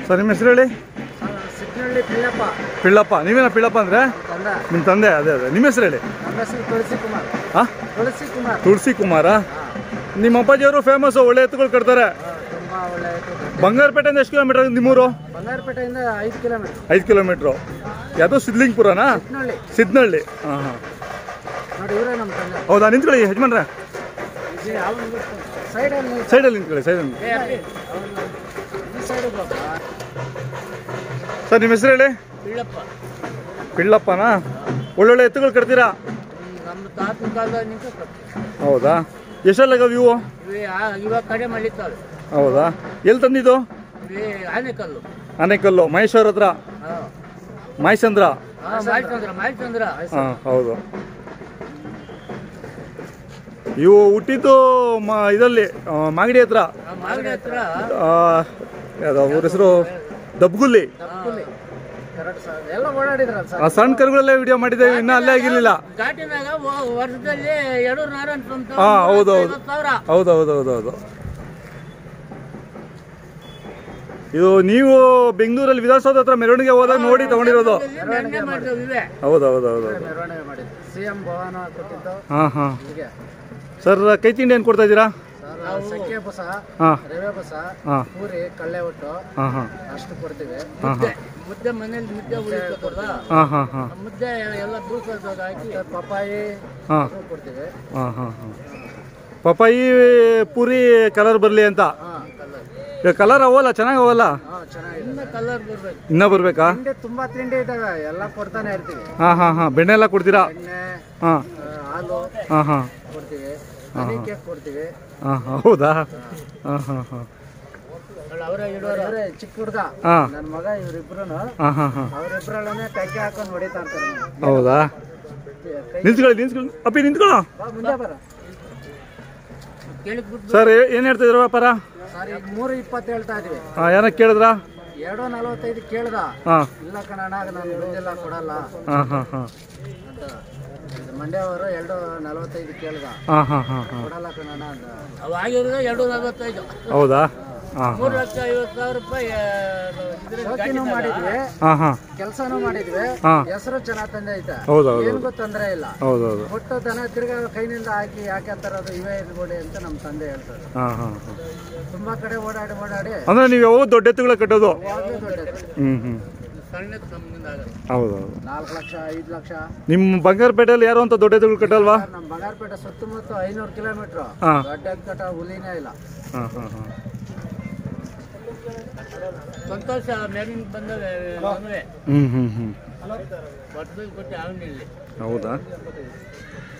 Sir ನಿಮ್ಮ ಹೆಸರು ಹೇಳಿ ಸಿಗ್ನಳ್ಳಿ ಪಿಳ್ಳಪ್ಪ ಪಿಳ್ಳಪ್ಪ ನೀವೇನ ಪಿಳ್ಳಪ್ಪ ಅಂದರೆ ತಂದ ನಿಮ್ಮ ತಂದೆ ಅದೇ ಅದೇ ನಿಮ್ಮ ಹೆಸರು ಹೇಳಿ ನಮ್ಮ ಹೆಸರು ತುಳಸಿ ಕುಮಾರ್ ಹಾಂ ತುಳಸಿ ಕುಮಾರ್ ತುಳಸಿ ಕುಮಾರ ನಿಮ್ಮ ಅಪ್ಪಾಜಿಯವರು ಫೇಮಸ್ಸು ಒಳ್ಳೆ ಎತ್ತುಗಳು ಕಟ್ತಾರೆ ತುಂಬಾ ಒಳ್ಳೆ ಆಯ್ತು ಬಂಗಾರಪೇಟೆಯಿಂದ ಎಷ್ಟು ಕಿಲೋಮೀಟರ್ ನಿಮ್ಮೂರು ಬಂಗಾರಪೇಟೆಯಿಂದ ಐದು ಕಿಲೋಮೀಟರ್ ಐದು ಕಿಲೋಮೀಟ್ರು ಯಾವುದು ಸಿದ್ಲಿಂಗ್ಪುರನಾ ಸಿಗ್ನಳ್ಳಿ ಸಿದ್ನಳ್ಳಿ ಹಾಂ ಹಾಂ ನೋಡಿ ಇವರೇ ನಮ್ಮ ತಂದೆ ಹೌದಾ ನಿಂತ್ಕೊಳ್ಳಿ ಯಜಮಾನ್ರೆ ಸೈಡಲ್ಲಿ ಸೈಡಲ್ಲಿ ನಿಂತ್ಕೊಳ್ಳಿ ಸೈಡಲ್ಲಿ ಈ ಸೈಡ್ ಸರ್ ನಿಮ್ಮ ಹೆಸರು ಹೇಳಿ ಪಿಳ್ಳಪ್ಪ ಪಿಳ್ಳಪ್ಪನಾ ಒಳ್ಳೊಳ್ಳೆ ಎತ್ತುಗಳು ಕಟ್ತೀರಾ ನಮ್ಮ ತಾತನ ಕಾಲದಾಗ ನಿಂತು ಹೌದಾ ಎಷ್ಟೆಲ್ಲ ಇವು ಇವಾಗ ಕಡೆ ಮಳಿತಾವೆ ಹೌದಾ ಎಲ್ಲಿ ತಂದಿದ್ದು ಇವೇ ಆನೆಕಲ್ಲು ಆನೆಕಲ್ಲು ಮಹೇಶ್ವರ ಹತ್ರ ಮಹೇಶಂದ್ರ ಮಾಲ್ಚಂದ್ರ ಮಾಲ್ಚಂದ್ರ ಹಾಂ ಹೌದು ಇವು ಹುಟ್ಟಿದ್ದು ಮ ಇದರಲ್ಲಿ ಆ, ಮಾಗಡಿ ಹತ್ರ ಮಾಗಡಿ ಹತ್ರ ಆ, ಯಾವ್ದು ಅವ್ರ ಹೆಸರು ದಬ್ಗುಲ್ಲಿ ಎರಡು ಸಾವಿರ ಎಲ್ಲ ಓಡಾಡಿದ್ರಲ್ಲ ಸರ್ ಆ ಸಣ್ಣ ಕರುಗಳಲ್ಲೇ ವಿಡಿಯೋ ಮಾಡಿದ್ದೇವೆ ಇನ್ನೂ ಅಲ್ಲೇ ಆಗಿರ್ಲಿಲ್ಲ ಘಾಟಿನಾಗ ವ- ವರ್ಷದಲ್ಲಿ ಎರಡು ನಾರಾಯಣ ಸ್ವಂತ ಹಾ, ಹೌದು, ಹೌದು. ಸಾವಿರ ಹೌದು ಹೌದು ಹೌದು ಹೌದು ಇದು ನೀವು ಬೆಂಗಳೂರಲ್ಲಿ ವಿಧಾನಸೌಧ ಹತ್ರ ಮೆರವಣಿಗೆ ಹೋದಾಗ ನೋಡಿ ತಗೊಂಡಿರೋದು ಮೆರವಣಿಗೆ ಮಾಡಿದ್ವಿ ಇವೆ ಹೌದು ಹೌದು ಹೌದು ಹೌದು ಮೆರವಣಿಗೆ ಮಾಡಿದ್ವಿ ಸಿ ಎಂ ಭವನ ಕೊಟ್ಟಿದ್ದು ಹಾಂ ಹಾಂ ಹೀಗೆ ಸರ್ ಕೈ ತಿಂಡಿ ಏನು ಕೊಡ್ತಾ ಇದ್ದೀರಾ ಸರ್ ಸೆಕೆ ಬಸ ಹಾಂ ರವೆ ಬಸ ಹಾಂ ಪೂರಿ ಕಳ್ಳೆ ಒಟ್ಟು ಹಾಂ ಹಾಂ ಅಷ್ಟು ಕೊಡ್ತೀವಿ ಹಾಂ ಹಾಂ ಮುದ್ದೆ ಮನೇಲಿ ಮುದ್ದೆ ಉಳಿತದಲ್ಲ ಹಾಂ ಹಾಂ ಹಾಂ ಮುದ್ದೆ ಎಲ್ಲ ದೂಸದ ಹಾಕಿ ಪಪ್ಪಾಯಿ ಹಾಂ ಅದು ಕೊಡ್ತೀವಿ ಹಾಂ ಹಾಂ ಹಾಂ ಪಪ್ಪಾಯಿ ಪೂರಿ ಕಲರ್ ಬರಲಿ ಅಂತ ಹಾಂ ಕಲರ್ ಈಗ ಕಲರ್ ಅವಲ್ಲ ಚೆನ್ನಾಗಿ ಅವಲ್ಲ ಹಾಂ ಚೆನ್ನಾಗಿದೆ ಇನ್ನು ಕಲರ್ ಬರ್ಬೇಕು ಇನ್ನೂ ಬರಬೇಕಾ ತಿಂಡಿ ತುಂಬಾ ತಿಂಡಿ ಇದಾವೆ ಎಲ್ಲ ಕೊಡ್ತಾನೆ ಇರ್ತೀವಿ ಹಾಂ ಹಾಂ ಹಾಂ ಬೆಣ್ಣೆ ಎಲ್ಲ ಕೊಡ್ತೀರಾ ಎಣ್ಣೆ ಹಾಂ ಆ, ಹಾಲು ಹಾಂ ಹಾಂ ಕೊಡ್ತೀವಿ ಹನಿ ಕೇಕ್ ಕೊಡ್ತೀವಿ ಹಾಂ ಹೌದಾ ಹಾಂ ಹಾಂ ಹಾಂ ಅವರೇ ಇಡೋರೆ ಚಿಕ್ಕ ಹುಡುಗ ಹಾಂ ನನ್ನ ಮಗ ಇವರಿಬ್ರು ಹಾಂ ಹಾಂ ಹಾಂ ಅವರಿಬ್ರಲ್ಲೇ ಕೈಗೆ ಹಾಕೊಂಡು ಹೊಡಿತಾ ಇರ್ತಾರೆ ಹೌದಾ ಕೈ ನಿಂತ್ಕೊಳ್ಳಿ ನಿಂತ್ಕೊಳ್ಳಿ ಅಪ್ಪಿ ನಿಂತ್ಕೊಳ್ಳೋ ಬಾ ಮುಂದೆ ಬರ ಕೇಳಿದ್ಬಿಟ್ಟು ಸರ್ ಏನು ಹೇಳ್ತಿದ್ರು ವ್ಯಾಪಾರ ಸರ್ ಈಗ ಮೂರು ಇಪ್ಪತ್ತು ಹೇಳ್ತಾ ಇದೀವಿ ಹಾಂ ಏನೋ ಕೇಳಿದ್ರಾ ಎರಡು ನಲವತ್ತೈದು ಕೇಳ್ದ ಹಾಂ ಇಲ್ಲ ಕಣಣ್ಣ ನಾನು ಬಂದಿಲ್ಲ ಕೊಡಲ್ಲ ಹಾಂ ಹಾಂ ಹಾಂ ಅಂತ ಇದು ಮಂಡ್ಯವರು ಎರಡು ನಲವತ್ತೈದು ಕೇಳ್ದ ಹಾಂ ಹಾಂ ಹಾಂ ಹಾಂ ಕೊಡಲ್ಲ ಕಣಣ್ಣ ಅಂತ ಅವು ಆಗಿರೋದು ಎರಡು ನಲವತ್ತೈದು ಹೌದಾ ಹಾಂ ಮೂರು ಲಕ್ಷ ಐವತ್ತು ಸಾವಿರ ರೂಪಾಯಿ ಶೋಕಿನೂ ಮಾಡಿದ್ವಿ ಹಾಂ ಹಾಂ ಕೆಲಸನೂ ಮಾಡಿದ್ವಿ ಹಾಂ ಹೆಸರು ಚೆನ್ನಾಗಿ ತಂದೈತೆ ಹೌದು ಹೌದು ಏನಿಗೂ ತೊಂದರೆ ಇಲ್ಲ ಹೌದು ಹೌದು ಒಟ್ಟು ದನ ತಿರ್ಗಾ ಕೈನಿಂದ ಹಾಕಿ ಯಾಕೆ ತರೋದು ಇವೇ ಇರ್ಬೋಡಿ ಅಂತ ನಮ್ಮ ತಂದೆ ಹೇಳ್ತಾರೆ ಹಾಂ ಹಾಂ ಹಾಂ ತುಂಬಾ ಕಡೆ ಓಡಾಡಿ ಓಡಾಡಿ ಅಂದರೆ ನೀವು ಯಾವಾಗ ದೊಡ್ಡ ಎತ್ತುಗಳ ಕಟ್ಟೋದು ಯಾವಾಗಲೂ ದೊಡ್ಡದು ಹ್ಞೂ ಹ್ಞೂ ಸಣ್ಣ ನಮ್ಮಿಂದ ಆಗಲ್ಲ ಹೌದು ಹೌದು ನಾಲ್ಕು ಲಕ್ಷ ಐದು ಲಕ್ಷ ನಿಮ್ಮ ಬಂಗಾರಪೇಟೆಯಲ್ಲಿ ಯಾರೋ ಅಂತ ದೊಡ್ಡ ಎತ್ತುಗಳು ಕಟ್ಟಲ್ವಾ ನಮ್ಮ ಬಂಗಾರಪೇಟೆ ಸುತ್ತಮುತ್ತ ಐನೂರು ಕಿಲೋಮೀಟ್ರು ಹಾಂ ದೊಡ್ಡ ಕಟ ಹುಲಿನೇ ಇಲ್ಲ ಹಾಂ ಹಾಂ ಹಾಂ ಸಂತೋಷ ಮೇಲಿನ ಬಂದ ಮದುವೆ ಹ್ಞೂ ಹ್ಞೂ ಹ್ಞೂ ಬಡ್ದು ಕೊಟ್ಟು ಅವನಿಲ್ಲಿ ಹೌದಾ